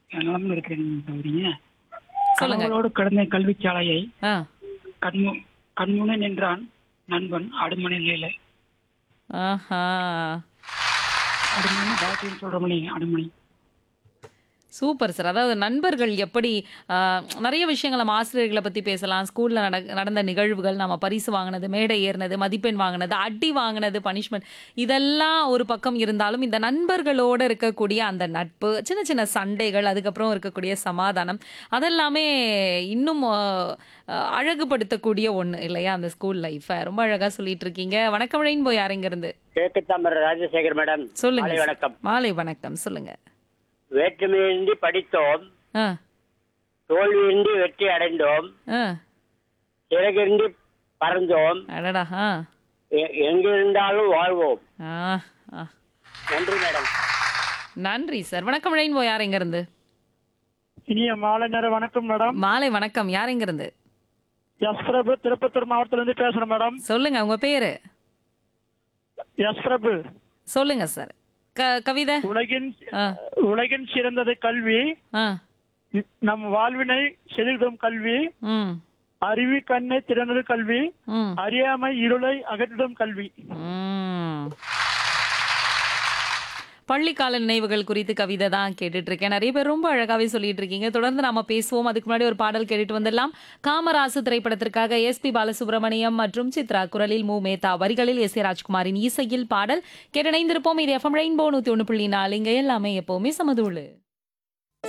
நலம் இருக்கிறேன் சௌரிங்க சொல்லுங்க கனவுகளோடு கடந்த கல்விச்சாலையை ஆ கண்மு கண்முனை நின்றான் நண்பன் அடுமனையில ஆஹா அடுமணி பாக்கியம் சொல்றமணி அடுமணி சூப்பர் சார் அதாவது நண்பர்கள் எப்படி ஆ, நிறைய விஷயங்கள் நம்ம ஆசிரியர்களை பற்றி பேசலாம் ஸ்கூலில் நட நடந்த நிகழ்வுகள் நம்ம பரிசு வாங்கினது மேடை ஏறினது மதிப்பெண் வாங்கினது அடி வாங்கினது பனிஷ்மெண்ட் இதெல்லாம் ஒரு பக்கம் இருந்தாலும் இந்த நண்பர்களோடு இருக்கக்கூடிய அந்த நட்பு சின்ன சின்ன சண்டைகள் அதுக்கப்புறம் இருக்கக்கூடிய சமாதானம் அதெல்லாமே இன்னும் ஆ, ஆ, அழகுபடுத்தக்கூடிய ஒன்று இல்லையா அந்த ஸ்கூல் லைஃப்பை ரொம்ப அழகாக சொல்லிட்டு இருக்கீங்க வணக்கம் ரெயின்போ யாருங்கிறது கிழக்கு தாமரை ராஜசேகர் மேடம் சொல்லுங்க மாலை சார். வணக்கம் மாலை வணக்கம் சொல்லுங்க வேற்றுமையின்றி படித்தோம் ஆ தோல்வியின்றி வெற்றி அடைந்தோம் ஆ சிறகின்றி பறந்தோம் அடடா ஆ எ- எங்கிருந்தாலும் வாழ்வோம் ஆ ஆ. நன்றி மேடம் நன்றி சார் வணக்கம் ரெயின்போ யார் எங்க இருந்து இனிய மாலை நேரம் வணக்கம் மேடம் மாலை வணக்கம் யார் எங்க இருந்து எஸ் பிரபு திருப்பத்தூர் மாவட்டத்துல இருந்து பேசுறேன் மேடம் சொல்லுங்க உங்க பேரு எஸ் பிரபு சொல்லுங்க சார் க கவிதை உலகின் ஆ உலகின் சிறந்தது கல்வி ஆ நம் வாழ்வினை செலுத்தும் கல்வி ம் அறிவி கண்ணை திறனது கல்வி ம் அறியாமை இருளை அகற்றிடும் கல்வி ம். பள்ளிக்கால நினைவுகள் குறித்து கவிதை தான் கேட்டுட்டு இருக்கேன் நிறைய பேர் ரொம்ப அழகாவே சொல்லிட்டு இருக்கீங்க தொடர்ந்து நாம பேசுவோம் அதுக்கு முன்னாடி ஒரு பாடல் கேட்டுட்டு வந்துடலாம் காமராசு திரைப்படத்திற்காக எஸ்பி பாலசுப்ரமணியம் மற்றும் சித்ரா குரலில் மு மேத்தா வரிகளில் எஸ் ஏ ராஜ்குமாரின் இசையில் பாடல் கேட்டிணைந்திருப்போம் இது எஃப்எம் ரெயின்போ நூத்தி ஒன்று புள்ளி நாலு இங்க எல்லாமே எப்பவுமே சமதூளு